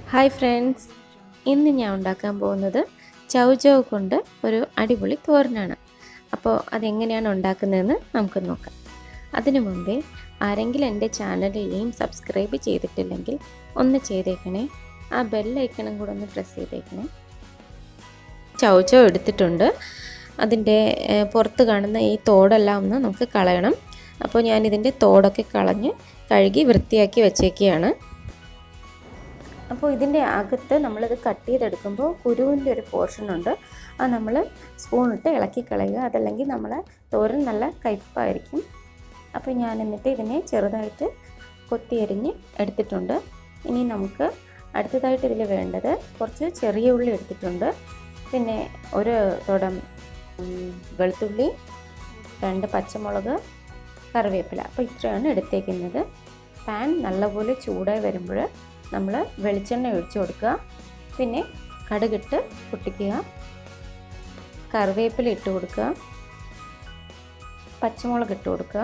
hi friends ഇന്ന് ഞാൻ ഉണ്ടാക്കാൻ പോകുന്നത് ചൗചൗ കൊണ്ട് ഒരു അടിപൊളി തോരനാണ് അപ്പോൾ അതെങ്ങനെയാണ് ഉണ്ടാക്കുന്നതെന്ന് നമുക്ക് നോക്കാം അതിനു മുമ്പേ ആരെങ്കിലും എൻ്റെ ചാനലിലെയും സബ്സ്ക്രൈബ് ചെയ്തിട്ടില്ലെങ്കിൽ ഒന്ന് ചെയ്തേക്കണേ ആ ബെല്ലൈക്കണം കൂടെ ഒന്ന് പ്രസ് ചെയ്തേക്കണേ ചൗചൗ എടുത്തിട്ടുണ്ട് അതിൻ്റെ ഏഹ്, പുറത്ത് കാണുന്ന ഈ തോടെല്ലാം ഒന്ന് നമുക്ക് കളയണം അപ്പോൾ ഞാനിതിൻ്റെ തോടൊക്കെ കളഞ്ഞ് കഴുകി വൃത്തിയാക്കി വെച്ചേക്കുകയാണ് അപ്പോൾ ഇതിൻ്റെ അകത്ത് നമ്മളിത് കട്ട് ചെയ്തെടുക്കുമ്പോൾ കുരുവിൻ്റെ ഒരു പോർഷൻ ഉണ്ട് അത് നമ്മൾ സ്പൂണിട്ട് ഇളക്കി കളയുക അതല്ലെങ്കിൽ നമ്മളെ തോരൻ നല്ല കയ്പ്പായിരിക്കും അപ്പോൾ ഞാൻ എന്നിട്ട് ഇതിനെ ചെറുതായിട്ട് കൊത്തിയരിഞ്ഞ് എടുത്തിട്ടുണ്ട് ഇനി നമുക്ക് അടുത്തതായിട്ട് ഇതിൽ വേണ്ടത് കുറച്ച് ചെറിയ ഉള്ളി എടുത്തിട്ടുണ്ട് പിന്നെ ഒരു തുടം ഉം, വെളുത്തുള്ളി രണ്ട് പച്ചമുളക് കറിവേപ്പില അപ്പോൾ ഇത്രയാണ് എടുത്തേക്കുന്നത് പാൻ നല്ലപോലെ ചൂടായി വരുമ്പോൾ നമ്മൾ വെളിച്ചെണ്ണ ഒഴിച്ചു കൊടുക്കുക പിന്നെ കടുകിട്ട് പൊട്ടിക്കുക കറിവേപ്പില ഇട്ട് കൊടുക്കുക പച്ചമുളക് ഇട്ട് കൊടുക്കുക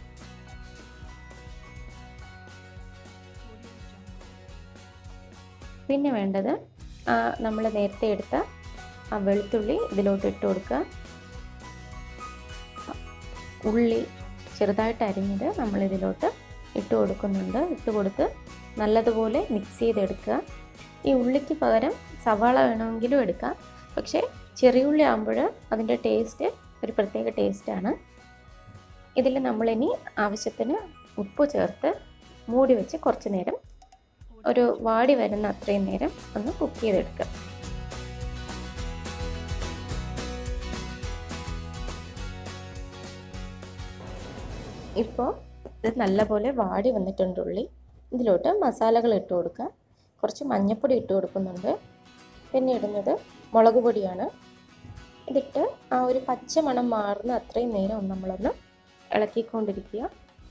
പിന്നെ വേണ്ടത് നമ്മൾ നേരത്തെ എടുത്ത ആ വെളുത്തുള്ളി ഇതിലോട്ട് ഇട്ട് കൊടുക്കുക ഉള്ളി ചെറുതായിട്ട് അരിഞ്ഞത് നമ്മൾ ഇതിലോട്ട് ഇട്ട് കൊടുക്കുന്നുണ്ട് ഇട്ട് കൊടുത്ത് നല്ലതുപോലെ മിക്സ് ചെയ്തെടുക്കുക ഈ ഉള്ളിക്ക് പകരം സവാള വേണമെങ്കിലും എടുക്കാം പക്ഷേ ചെറിയ ഉള്ളി ആകുമ്പോൾ അതിൻ്റെ ടേസ്റ്റ് ഒരു പ്രത്യേക ടേസ്റ്റാണ് ഇതിൽ നമ്മളിനി ആവശ്യത്തിന് ഉപ്പ് ചേർത്ത് മൂടി വെച്ച് കുറച്ച് നേരം ഒരു വാടി വരുന്ന അത്രയും നേരം ഒന്ന് കുക്ക് ചെയ്തെടുക്കുക ഇപ്പോൾ ഇത് നല്ലപോലെ വാടി വന്നിട്ടുണ്ട് ഉള്ളി ഇതിലോട്ട് മസാലകൾ ഇട്ട് കൊടുക്കുക കുറച്ച് മഞ്ഞൾപ്പൊടി ഇട്ട് കൊടുക്കുന്നുണ്ട് പിന്നെ ഇടുന്നത് മുളക് പൊടിയാണ് ഇതിട്ട് ആ ഒരു പച്ച മണം മാറുന്ന അത്രയും നേരം ഒന്ന് നമ്മളൊന്ന് ഇളക്കിക്കൊണ്ടിരിക്കുക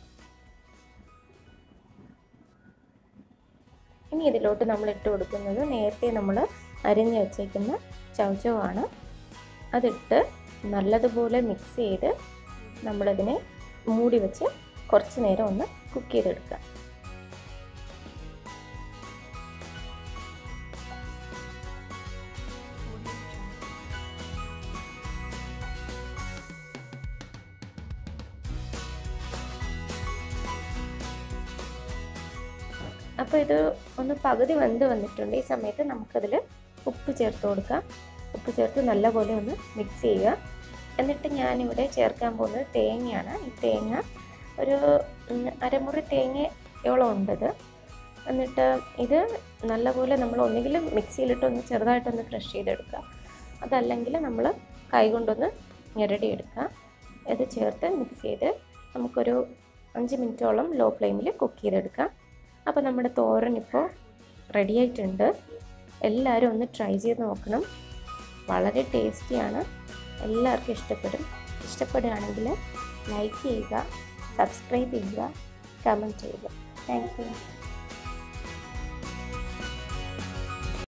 ഇനി ഇതിലോട്ട് നമ്മൾ ഇട്ട് കൊടുക്കുന്നത് നേരത്തെ നമ്മൾ അരിഞ്ഞ് വെച്ചേക്കുന്ന ചവച്ചവാണ് അതിട്ട് നല്ലതുപോലെ മിക്സ് ചെയ്ത് നമ്മളതിനെ മൂടി വെച്ച് കുറച്ച് നേരം ഒന്ന് കുക്ക് ചെയ്തെടുക്കുക അപ്പോൾ ഇത് ഒന്ന് പകുതി വെന്ത് വന്നിട്ടുണ്ട് ഈ സമയത്ത് നമുക്കതിൽ ഉപ്പ് ചേർത്ത് കൊടുക്കാം ഉപ്പ് ചേർത്ത് നല്ലപോലെ ഒന്ന് മിക്സ് ചെയ്യുക എന്നിട്ട് ഞാനിവിടെ ചേർക്കാൻ പോകുന്നത് തേങ്ങയാണ് ഈ തേങ്ങ ഒരു ഉം, അരമുറി തേങ്ങയോളം ഉണ്ടത് എന്നിട്ട് ഇത് നല്ലപോലെ നമ്മൾ ഒന്നുകിൽ മിക്സിയിലിട്ട് ഒന്ന് ചെറുതായിട്ടൊന്ന് ക്രഷ് ചെയ്തെടുക്കുക അതല്ലെങ്കിൽ നമ്മൾ കൈകൊണ്ടൊന്ന് ഞെരടിയെടുക്കുക ഇത് ചേർത്ത് മിക്സ് ചെയ്ത് നമുക്കൊരു അഞ്ച് മിനിറ്റോളം ലോ ഫ്ലെയിമിൽ കുക്ക് ചെയ്തെടുക്കാം അപ്പോൾ നമ്മുടെ തോരൻ ഇപ്പോൾ റെഡി ആയിട്ടുണ്ട് എല്ലാവരും ഒന്ന് ട്രൈ ചെയ്ത് നോക്കണം വളരെ ടേസ്റ്റിയാണ് എല്ലാവർക്കും ഇഷ്ടപ്പെടും ഇഷ്ടപ്പെടുകയാണെങ്കിൽ ലൈക്ക് ചെയ്യുക സബ്സ്ക്രൈബ് ചെയ്യുക കമൻറ്റ് ചെയ്യുക താങ്ക് യു